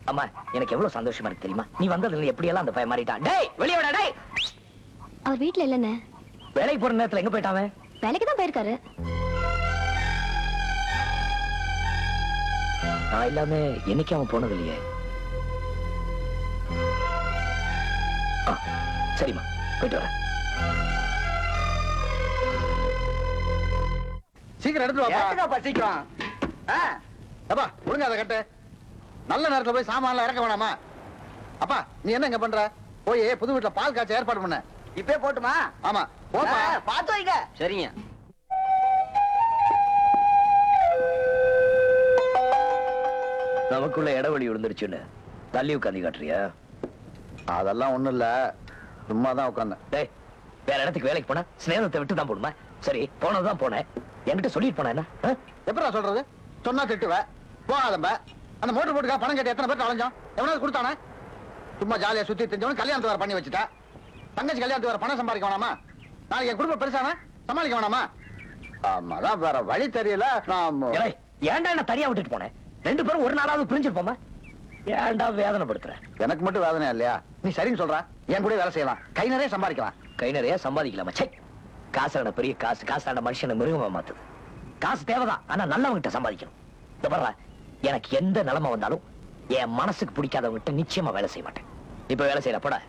அம்மா எனக்கு எவ்வளவு சந்தோஷமா இருக்கு தெரியுமா நீ வந்ததுல எப்படி எல்லாம் அந்த பையன் மாறிட்டான் டேய் வெளிய விட டேய் அவர் வீட்ல இல்லன்னு வேலைக்கு போற நேரத்துல எங்க போயிட்டான் அவன்? வேலைக்கு தான் போயிருக்காரு நான் இல்லாம என்னைக்கு அவன் போனது இல்லையே ஆ, சரிம்மா போயிட்டு வரேன் சீக்கிரம் எடுத்து வாப்பா பசிக்கும் அப்பா ஒழுங்கா அதை கட்டு நல்ல நேரத்துல போய் சாமான்லாம் இறக்க வேணாமா அப்பா நீ என்ன இங்க பண்ற போய் புது வீட்டுல பால் காய்ச்ச ஏற்பாடு பண்ண இப்பே போட்டுமா ஆமா போப்பா பாத்து வைங்க சரிங்க நமக்குள்ள இடைவெளி விழுந்துருச்சுன்னு தள்ளி உட்காந்து காட்டுறியா அதெல்லாம் ஒண்ணும் இல்ல சும்மா தான் உட்காந்தேன் டேய் வேற இடத்துக்கு வேலைக்கு போனா ஸ்நேகத்தை விட்டு தான் போடுமா சரி போனதுதான் போனேன் என்கிட்ட சொல்லிட்டு போனேன் என்ன ஆ? எப்படா சொல்றது சொன்னா திட்டுவ போகாதம்ப அந்த மோட்டர் போட்டுக்கா பணம் கட்டி எத்தனை பேர் அலைஞ்சோம் எவனாவது கொடுத்தானே சும்மா ஜாலியா சுத்தி தெரிஞ்சவன கல்யாணத்து வேற பண்ணி வச்சுட்டா தங்கச்சி கல்யாணத்துக்கு வேற பணம் சம்பாதிக்க வேணாமா நாளைக்கு என் குடும்பம் பெருசானா சமாளிக்க வேணாமா ஆமா அதான் வேற வழி தெரியல நான் ஏலே, ஏன்டா என்ன தனியா விட்டுட்டு போனேன் ரெண்டு பேரும் ஒரு நாளாவது பிரிஞ்சிருப்போமா ஏன்டா வேதனைப்படுத்துற எனக்கு மட்டும் வேதனை இல்லையா நீ சரின்னு சொல்ற என் கூட வேலை செய்யலாம் கை நிறைய சம்பாதிக்கலாம் கை நிறைய சம்பாதிக்கலாமா சை காசான பெரிய காசு காசான மனுஷனை மிருகமா மாத்துது காசு தேவைதான் ஆனா நல்லவங்கிட்ட சம்பாதிக்கணும் இந்த பாருடா, எனக்கு எந்த நிலைமை வந்தாலும் என் மனசுக்கு பிடிக்காதவங்கிட்ட நிச்சயமா வேலை செய்ய மாட்டேன் இப்ப வேலை செய்யல போட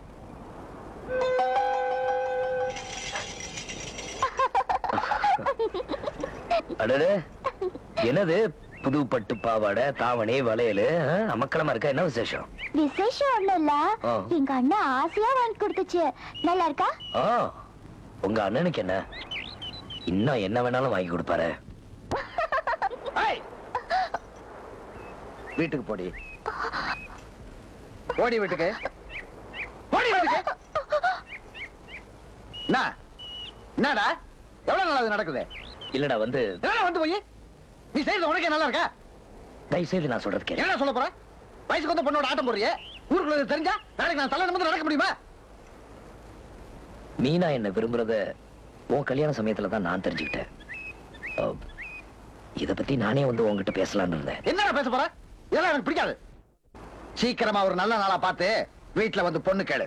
அடடே என்னது புது பட்டு பாவாடை தாவணி வளையல் அமக்கலமா இருக்க என்ன விசேஷம் விசேஷம் ஒண்ணும் இல்ல ஆ. எங்க அண்ணா ஆசையா வாங்கி கொடுத்துச்சு நல்லா இருக்கா ஆ உங்க அண்ணனுக்கு என்ன இன்னும் என்ன வேணாலும் வாங்கி கொடுப்பாரு ஏய், வீட்டுக்கு போடி ஓடி வீட்டுக்கு ஓடி வீட்டுக்கு என்ன என்னடா எவ்வளவு நாள் அது நடக்குது இல்லடா வந்து என்னடா வந்து போய் நீ செய்யறது உனக்கே நல்லா இருக்கா தயவு செய்து நான் சொல்றது கேளு என்ன சொல்ல போற வயசுக்கு வந்து பொண்ணோட ஆட்டம் போடுறியே ஊருக்குள்ள இது தெரிஞ்சா நாளைக்கு நான் தலை நிமிர்ந்து நடக்க முடியுமா மீனா என்ன விரும்புறத உன் கல்யாண சமயத்துல தான் நான் தெரிஞ்சுக்கிட்டேன் அ, இத பத்தி நானே வந்து உன்கிட்ட பேசலாம்னு இருந்தேன் என்னடா பேச போற இதெல்லாம் எனக்கு பிடிக்காது சீக்கிரமா ஒரு நல்ல நாளா பார்த்து வீட்டுல வந்து பொண்ணு கேளு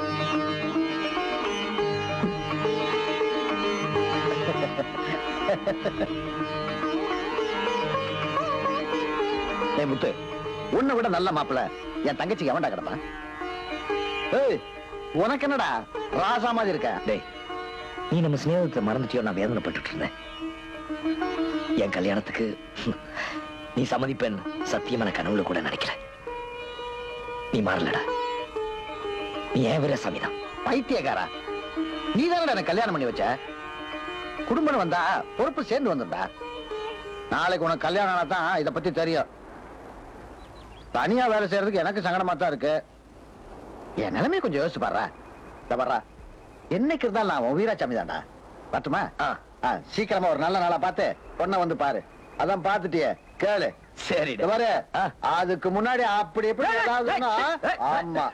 ஏய் முத்து உன்னை விட நல்ல மாப்பிள என் தங்கச்சிக்கு எவன்டா கிடப்பான் ஏய் உனக்கு என்னடா ராசா மாதிரி இருக்க டேய் நீ நம்ம சிநேகத்தை மறந்துட்டியோ நான் வேதனைப்பட்டுட்டு இருந்தேன் என் கல்யாணத்துக்கு நீ சம்மதிப்பேன் சத்தியமான கனவுல கூட நினைக்கல நீ மாறலடா நீ ஏன் வீரசாமி தான் பைத்தியக்காரா நீ தானடா எனக்கு கல்யாணம் பண்ணி வச்ச குடும்பம் வந்தா பொறுப்பு சேர்ந்து வந்துடா நாளைக்கு உனக்கு கல்யாணம் ஆனா தான் இத பத்தி தெரியும் தனியா வேலை செய்யறதுக்கு எனக்கு சங்கடமா தான் இருக்கு என் நிலைமையை கொஞ்சம் யோசிச்சு பாடுறா இந்த பாடுறா என்னைக்கு இருந்தாலும் நான் உன் வீராசாமி தான்டா பட்டுமா ஆ. ஆ, சீக்கிரமா ஒரு நல்ல நாளா பார்த்து பொண்ணை வந்து பாரு அதான் பார்த்துட்டியே கேளு சரி இந்த பாரு ஆ. அதுக்கு முன்னாடி அப்படி எப்படி ஏதாவதுன்னா, ஆமா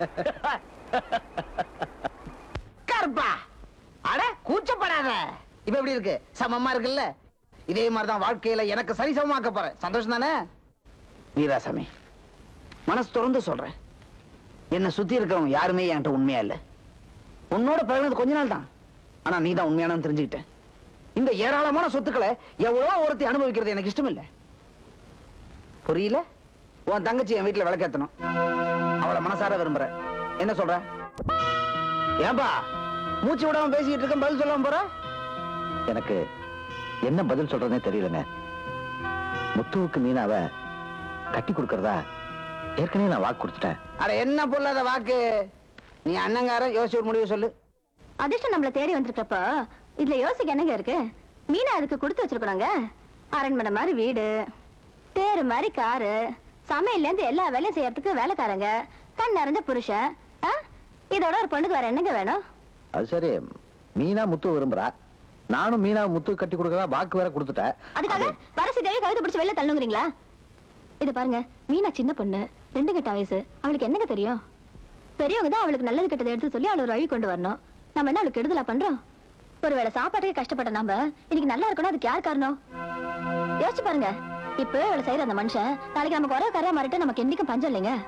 கருப்பா அட கூச்சப்படாத இப்ப எப்படி இருக்கு சமமா இருக்குல்ல இதே மாதிரிதான் வாழ்க்கையில எனக்கு சரி சமமாக்க போறேன் சந்தோஷம் தானே வீராசாமி மனசு திறந்து சொல்றேன் என்னை சுத்தி இருக்கிறவங்க யாருமே என்கிட்ட உண்மையா இல்ல உன்னோட பழகினது கொஞ்ச நாள் தான் ஆனா நீ தான் உண்மையானு தெரிஞ்சுக்கிட்டேன் இந்த ஏராளமான சொத்துக்களை எவ்வளவு ஒருத்தி அனுபவிக்கிறது எனக்கு இஷ்டம் இல்ல புரியல உன் தங்கச்சி என் வீட்டுல விளக்கேத்தணும் அவளை மனசார விரும்புறேன் என்ன சொல்ற ஏன்பா மூச்சு விடாம பேசிட்டு இருக்க பதில் சொல்லாம போற எனக்கு என்ன பதில் சொல்றதுனே தெரியலங்க முத்துவுக்கு மீனாவ கட்டி கொடுக்கறதா ஏற்கனவே நான் வாக்கு கொடுத்துட்டேன் அட என்ன பொல்லாத வாக்கு நீ அண்ணங்காரன் யோசிச்சு ஒரு முடிவு சொல்லு அதிர்ஷ்டம் நம்மள தேடி வந்திருக்கப்ப இதுல யோசிக்க என்னங்க இருக்கு மீனா அதுக்கு கொடுத்து வச்சிருக்கணுங்க அரண்மனை மாதிரி வீடு தேரு மாதிரி காரு சமையல்ல இருந்து எல்லா வேலையும் செய்யறதுக்கு வேலைக்காரங்க கண் நிறைஞ்ச புருஷன் ஆ? இதோட ஒரு பொண்ணுக்கு வேற என்னங்க வேணும் அது சரி மீனா முத்து விரும்புறா நானும் மீனா முத்து கட்டி கொடுக்கறதா வாக்கு வேற கொடுத்துட்டேன் அதுக்காக வரசி தேவி கழுத்து பிடிச்சு வெளில தள்ளுங்கிறீங்களா இது பாருங்க மீனா சின்ன பொண்ணு ரெண்டு கட்ட வயசு அவளுக்கு என்னங்க தெரியும் பெரியவங்க தான் அவளுக்கு நல்லது கெட்டதை எடுத்து சொல்லி அவளை ஒரு வழி கொண்டு வரணும் நம்ம என்ன அவளுக்கு கெடுதலா பண்றோம் ஒருவேளை சாப்பாட்டுக்கு கஷ்டப்பட்ட நாம இன்னைக்கு நல்லா இருக்கணும் அதுக்கு யார் காரணம் யோசிச்சு பாருங்க இப்ப அவளை செய்யற அந்த மனுஷன் நாளைக்கு நமக்கு வர கரையா மாறிட்டு நமக்கு என்னைக்கும் பஞ்சம் இல்லைங்க